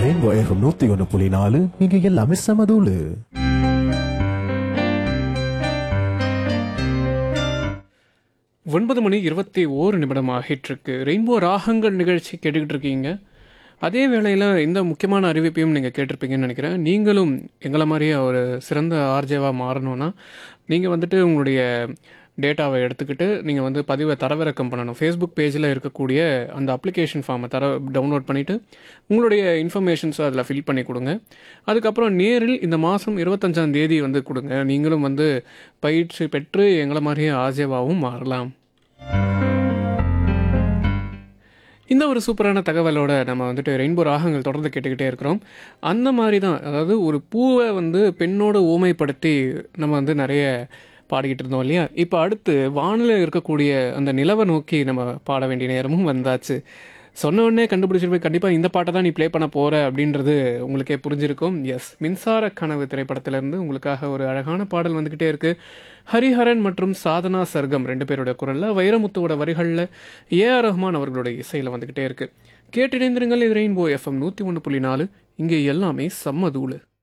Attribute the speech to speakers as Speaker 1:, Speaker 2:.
Speaker 1: rainbow FM நூத்தி ஒன்று புள்ளி நாலு இங்க எல்லாமே சமதூளு
Speaker 2: ஒன்பது மணி இருபத்தி ஓரு நிமிடம் ஆகிட்டுருக்கு ரெயின்போ ராகங்கள் நிகழ்ச்சி கேட்டுக்கிட்டு இருக்கீங்க அதே வேளையில் இந்த முக்கியமான அறிவிப்பையும் நீங்கள் கேட்டிருப்பீங்கன்னு நினைக்கிறேன் நீங்களும் எங்களை மாதிரியே ஒரு சிறந்த ஆர்ஜேவாக மாறணும்னா நீங்கள் வந்துட்டு உங்களுடைய டேட்டாவை எடுத்துக்கிட்டு நீங்கள் வந்து பதிவை தரவிறக்கம் பண்ணணும் ஃபேஸ்புக் பேஜில் இருக்கக்கூடிய அந்த அப்ளிகேஷன் ஃபார்மை தர டவுன்லோட் பண்ணிவிட்டு உங்களுடைய இன்ஃபர்மேஷன்ஸை அதில் ஃபில் பண்ணி கொடுங்க அதுக்கப்புறம் நேரில் இந்த மாதம் இருபத்தஞ்சாம் தேதி வந்து கொடுங்க நீங்களும் வந்து பயிற்சி பெற்று எங்களை மாதிரியே ஆர்ஜேவாகவும் மாறலாம் இந்த ஒரு சூப்பரான தகவலோட நம்ம வந்துட்டு ரெயின்போ ராகங்கள் தொடர்ந்து கேட்டுக்கிட்டே இருக்கிறோம் அந்த மாதிரி தான் அதாவது ஒரு பூவை வந்து பெண்ணோட ஊமைப்படுத்தி நம்ம வந்து நிறைய பாடிக்கிட்டு இருந்தோம் இல்லையா இப்போ அடுத்து வானிலை இருக்கக்கூடிய அந்த நிலவை நோக்கி நம்ம பாட வேண்டிய நேரமும் வந்தாச்சு சொன்ன உடனே கண்டுபிடிச்சிருப்பேன் கண்டிப்பாக இந்த பாட்டை தான் நீ ப்ளே பண்ண போகிற அப்படின்றது உங்களுக்கே புரிஞ்சிருக்கும் எஸ் மின்சார கனவு திரைப்படத்திலேருந்து உங்களுக்காக ஒரு அழகான பாடல் வந்துக்கிட்டே இருக்குது ஹரிஹரன் மற்றும் சாதனா சர்க்கம் ரெண்டு பேரோட குரலில் வைரமுத்துவோட வரிகளில் ஏஆர் ரஹ்மான் அவர்களோட இசையில் வந்துக்கிட்டே இருக்குது கேட்டிணைந்திருங்கள் இது ரெயின்போ எஃப்எம் நூற்றி ஒன்று புள்ளி நாலு இங்கே எல்லாமே செம்ம தூளு